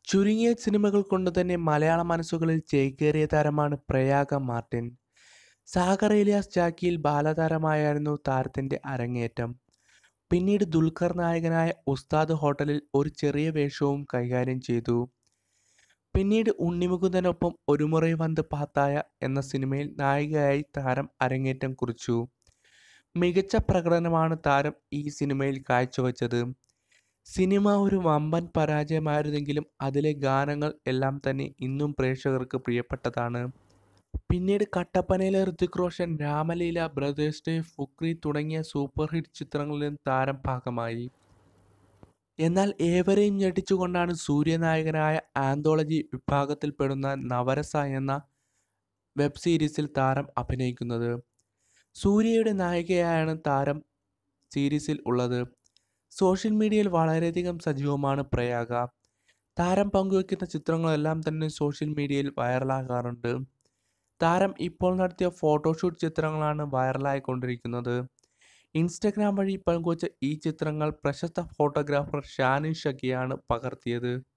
ചുരുങ്ങിയ സിനിമകൾ കൊണ്ട് തന്നെ മലയാള മനസ്സുകളിൽ ചേക്കേറിയ താരമാണ് പ്രയാഗ മാർട്ടിൻ. സാഗർ ഏലിയാസ് ജാക്കിയിൽ ബാലതാരമായായിരുന്നു താരത്തിന്റെ അരങ്ങേറ്റം. പിന്നീട് ദുൽഖർ നായകനായ ഉസ്താദ് ഹോട്ടലിൽ ഒരു ചെറിയ വേഷവും കൈകാര്യം ചെയ്തു. പിന്നീട് ഉണ്ണിമുകുന്ദനൊപ്പം ഒരുമുറൈ വന്ത് പാത്തായ എന്ന സിനിമയിൽ നായികയായി താരം അരങ്ങേറ്റം കുറിച്ചു. മികച്ച പ്രകടനമാണ് താരം ഈ സിനിമയിൽ കാഴ്ചവച്ചത്. സിനിമ ഒരു വമ്പൻ പരാജയമായിരുന്നെങ്കിലും അതിലെ ഗാനങ്ങൾ എല്ലാം തന്നെ ഇന്നും പ്രേക്ഷകർക്ക് പ്രിയപ്പെട്ടതാണ്. പിന്നീട് കട്ടപ്പനയിലെ ഋതിക് റോഷൻ, രാമലീല, ബ്രദേഴ്സ് ഡേ, ഫുക്രി തുടങ്ങിയ സൂപ്പർ ഹിറ്റ് ചിത്രങ്ങളിലും താരം ഭാഗമായി. എന്നാൽ ഏവരെയും ഞെട്ടിച്ചുകൊണ്ടാണ് സൂര്യ നായകനായ ആന്തോളജി വിഭാഗത്തിൽപ്പെടുന്ന നവരസ എന്ന വെബ് സീരീസിൽ താരം അഭിനയിക്കുന്നത്. സൂര്യയുടെ നായികയായാണ് താരം സീരീസിൽ ഉള്ളത്. സോഷ്യൽ മീഡിയയിൽ വളരെയധികം സജീവമാണ് പ്രയാഗ. താരം പങ്കുവെക്കുന്ന ചിത്രങ്ങളെല്ലാം തന്നെ സോഷ്യൽ മീഡിയയിൽ വൈറലാകാറുണ്ട്. താരം ഇപ്പോൾ നടത്തിയ ഫോട്ടോഷൂട്ട് ചിത്രങ്ങളാണ് വൈറലായിക്കൊണ്ടിരിക്കുന്നത്. ഇൻസ്റ്റഗ്രാം വഴി പങ്കുവച്ച ഈ ചിത്രങ്ങൾ പ്രശസ്ത ഫോട്ടോഗ്രാഫർ ഷാനിൽ ഷക്കിയാണ് പകർത്തിയത്.